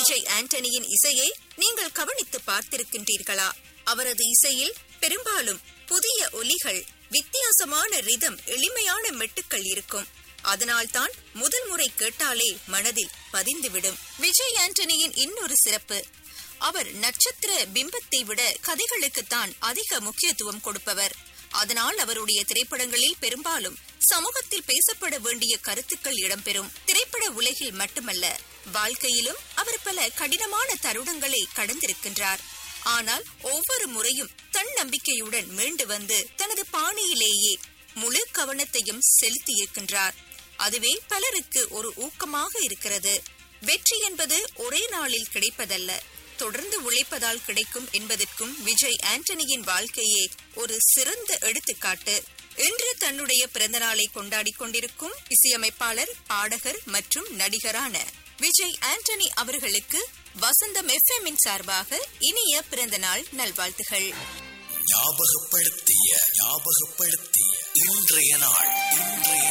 விஜய் ஆண்டனியின் இசையை நீங்கள் கவனித்து பார்த்திருக்கின்றீர்களா அவரது இசையில் பெரும்பாலும் புதிய ஒலிகள் வித்தியாசமான ரிதம் எளிமையான மெட்டுக்கள் இருக்கும் அதனால்தான் முதல் முறை கேட்டாலே மனதில் பதிந்துவிடும் விஜய் ஆண்டனியின் இன்னொரு சிறப்பு அவர் நட்சத்திர பிம்பத்தை விட கதைகளுக்குத்தான் அதிக முக்கியத்துவம் கொடுப்பவர் அதனால் அவருடைய திரைப்படங்களில் பெரும்பாலும் சமூகத்தில் பேசப்பட வேண்டிய கருத்துக்கள் இடம்பெறும் திரைப்பட உலகில் மட்டுமல்ல வாழ்க்கையிலும் அவர் பல கடினமான தருணங்களை கடந்திருக்கின்றார் ஆனால் ஒவ்வொரு முறையும் தன்னம்பிக்கையுடன் மீண்டு வந்து தனது பாணியிலேயே முழு கவனத்தையும் செலுத்தியிருக்கின்றார் அதுவே பலருக்கு ஒரு ஊக்கமாக இருக்கிறது வெற்றி என்பது ஒரே நாளில் கிடைப்பதல்ல தொடர்ந்து உழைப்பதால் கிடைக்கும் என்பதற்கும் விஜய் ஆண்டனியின் வாழ்க்கையே ஒரு சிறந்த எடுத்துக்காட்டு இன்று தன்னுடைய பிறந்த நாளை கொண்டாடிக் கொண்டிருக்கும் இசையமைப்பாளர் பாடகர் மற்றும் நடிகரான விஜய் ஆண்டனி அவர்களுக்கு வசந்தம் எஃப்எம்மின் சார்பாக இனிய பிறந்த நாள் நல்வாழ்த்துகள் ஞாபகப்படுத்திய ஞாபகப்படுத்திய இன்றைய நாள் இன்றைய